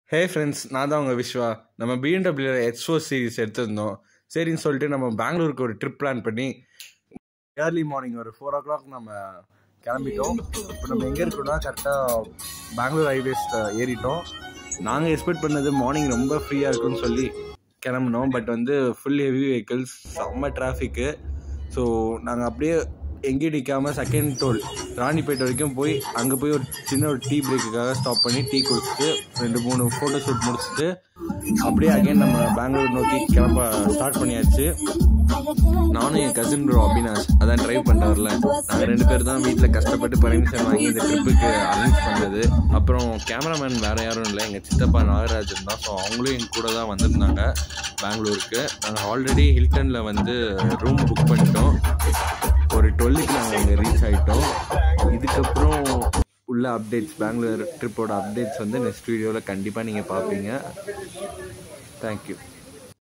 hey friends நான் தான் உங்கள் விஸ்வா நம்ம பிஎன்டபிள்யூ எக்ஸ் ஃபோர் சீரிஸ் எடுத்திருந்தோம் சரின்னு சொல்லிட்டு நம்ம பெங்களூருக்கு ஒரு ட்ரிப் பிளான் பண்ணி ஏர்லி மார்னிங் ஒரு ஃபோர் ஓ கிளாக் நம்ம கிளம்பிட்டோம் இப்போ நம்ம எங்கே இருக்கோம்னா கரெக்டாக பெங்களூர் ஹைவேஸ் ஏறிட்டோம் நாங்கள் எக்ஸ்பெக்ட் பண்ணது மார்னிங் ரொம்ப ஃப்ரீயாக இருக்குன்னு சொல்லி கிளம்புனோம் பட் வந்து ஃபுல் ஹெவி வெஹிக்கிள்ஸ் செம்ம டிராஃபிக்கு ஸோ நாங்கள் அப்படியே எங்கேயும் நிற்காம செகண்ட் டோல் ராணிப்பேட்டை வரைக்கும் போய் அங்கே போய் ஒரு சின்ன ஒரு டீ பிரேக்குக்காக ஸ்டாப் பண்ணி டீ குடிச்சிட்டு ரெண்டு மூணு ஃபோட்டோ ஷூட் முடிச்சுட்டு அப்படியே அகைன் நம்ம பெங்களூர் நோக்கி கிளம்ப ஸ்டார்ட் பண்ணியாச்சு நானும் என் கசின் ப்ரோ அபினாஷ் அதான் ட்ரைவ் பண்ணிட்டு நாங்கள் ரெண்டு பேர் தான் வீட்டில் கஷ்டப்பட்டு பர்மிஷன் வாங்கி இந்த ட்ரிப்புக்கு அரேஞ்ச் பண்ணது அப்புறம் கேமராமேன் வேறு யாரும் இல்லை எங்கள் சித்தப்பா நாகராஜன் தான் ஸோ அவங்களும் எங்க கூட தான் வந்திருந்தாங்க பெங்களூருக்கு நாங்கள் ஆல்ரெடி ஹில்டனில் வந்து ரூம் புக் பண்ணிட்டோம் ஒரு டுவெல்லுக்கு நாங்கள் அங்கே ரீச் ஆகிட்டோம் இதுக்கப்புறம் உள்ள அப்டேட்ஸ் பெங்களூர் ட்ரிப்போட அப்டேட்ஸ் வந்து நெக்ஸ்ட் வீடியோவில் கண்டிப்பாக நீங்கள் பார்ப்பீங்க தேங்க்யூ